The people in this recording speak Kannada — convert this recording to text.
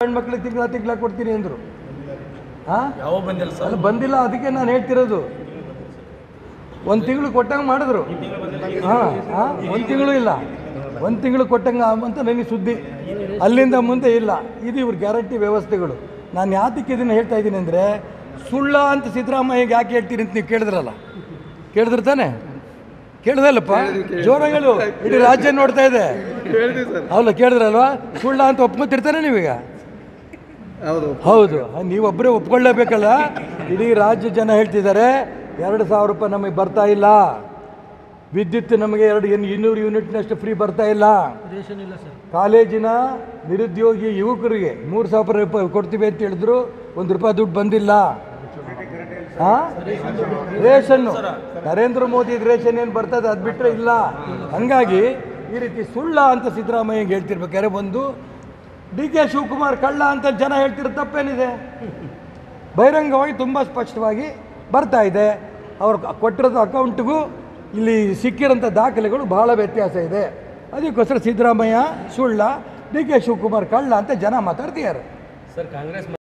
ಹೆಣ್ಮಕ್ಳಿಗೆ ತಿಂಗಳ ತಿಂಗಳ ಕೊಡ್ತೀನಿ ಅಂದರು ಹಾಂ ಯಾವ ಬಂದಿಲ್ಲ ಸರ್ ಅಲ್ಲ ಬಂದಿಲ್ಲ ಅದಕ್ಕೆ ನಾನು ಹೇಳ್ತಿರೋದು ಒಂದು ತಿಂಗಳು ಕೊಟ್ಟಂಗೆ ಮಾಡಿದ್ರು ಹಾಂ ಹಾಂ ಒಂದು ತಿಂಗಳು ಇಲ್ಲ ಒಂದು ತಿಂಗಳು ಕೊಟ್ಟಂಗೆ ಅಂತ ನನಗೆ ಸುದ್ದಿ ಅಲ್ಲಿಂದ ಮುಂದೆ ಇಲ್ಲ ಇದು ಇವ್ರ ಗ್ಯಾರಂಟಿ ವ್ಯವಸ್ಥೆಗಳು ನಾನು ಯಾತಕ್ಕೆ ಇದನ್ನು ಹೇಳ್ತಾ ಇದ್ದೀನಿ ಅಂದರೆ ಸುಳ್ಳ ಅಂತ ಸಿದ್ದರಾಮಯ್ಯಗೆ ಯಾಕೆ ಹೇಳ್ತೀರಿ ಅಂತ ನೀವು ಕೇಳಿದ್ರಲ್ಲ ಕೇಳಿದ್ರು ತಾನೆ ಕೇಳಿದಲ್ಲಪ್ಪ ಜೋರಾಗಿ ಹೇಳು ಇಡೀ ರಾಜ್ಯ ನೋಡ್ತಾ ಇದೆ ಹೌದಾ ಕೇಳಿದ್ರಲ್ವಾ ಸುಳ್ಳ ಅಂತ ಒಪ್ಕೊತಿರ್ತಾನೆ ನೀವೀಗ ಹೌದು ಹೌದು ನೀವೊಬ್ಬರೇ ಒಪ್ಕೊಳ್ಳೇಬೇಕಲ್ಲ ಇಡೀ ರಾಜ್ಯ ಜನ ಹೇಳ್ತಿದ್ದಾರೆ ಎರಡು ಸಾವಿರ ರೂಪಾಯಿ ನಮಗೆ ಬರ್ತಾ ಇಲ್ಲ ವಿದ್ಯುತ್ ನಮಗೆ ಎರಡು ಇನ್ನು ಇನ್ನೂರು ಯೂನಿಟ್ನಷ್ಟು ಫ್ರೀ ಬರ್ತಾ ಇಲ್ಲ ಕಾಲೇಜಿನ ನಿರುದ್ಯೋಗಿ ಯುವಕರಿಗೆ ಮೂರು ಸಾವಿರ ರೂಪಾಯಿ ಕೊಡ್ತೀವಿ ಅಂತ ಹೇಳಿದ್ರು ಒಂದು ರೂಪಾಯಿ ದುಡ್ಡು ಬಂದಿಲ್ಲ ಹಾ ರೇಷನ್ನು ನರೇಂದ್ರ ಮೋದಿ ರೇಷನ್ ಏನು ಬರ್ತದೆ ಅದು ಬಿಟ್ಟರೆ ಇಲ್ಲ ಹಂಗಾಗಿ ಈ ರೀತಿ ಸುಳ್ಳ ಅಂತ ಸಿದ್ದರಾಮಯ್ಯಗೆ ಹೇಳ್ತಿರ್ಬೇಕಾದ್ರೆ ಒಂದು ಡಿ ಕೆ ಶಿವಕುಮಾರ್ ಕಳ್ಳ ಅಂತ ಜನ ಹೇಳ್ತಿರೋ ತಪ್ಪೇನಿದೆ ಬಹಿರಂಗವಾಗಿ ತುಂಬ ಸ್ಪಷ್ಟವಾಗಿ ಬರ್ತಾ ಇದೆ ಅವ್ರು ಕೊಟ್ಟಿರೋದು ಅಕೌಂಟ್ಗೂ ಇಲ್ಲಿ ಸಿಕ್ಕಿರೋಂಥ ದಾಖಲೆಗಳು ಬಹಳ ವ್ಯತ್ಯಾಸ ಇದೆ ಅದಕ್ಕೋಸ್ಕರ ಸಿದ್ದರಾಮಯ್ಯ ಸುಳ್ಳ ಡಿ ಕೆ ಶಿವಕುಮಾರ್ ಕಳ್ಳ ಅಂತ ಜನ ಮಾತಾಡ್ತಿದ್ದಾರೆ ಸರ್ ಕಾಂಗ್ರೆಸ್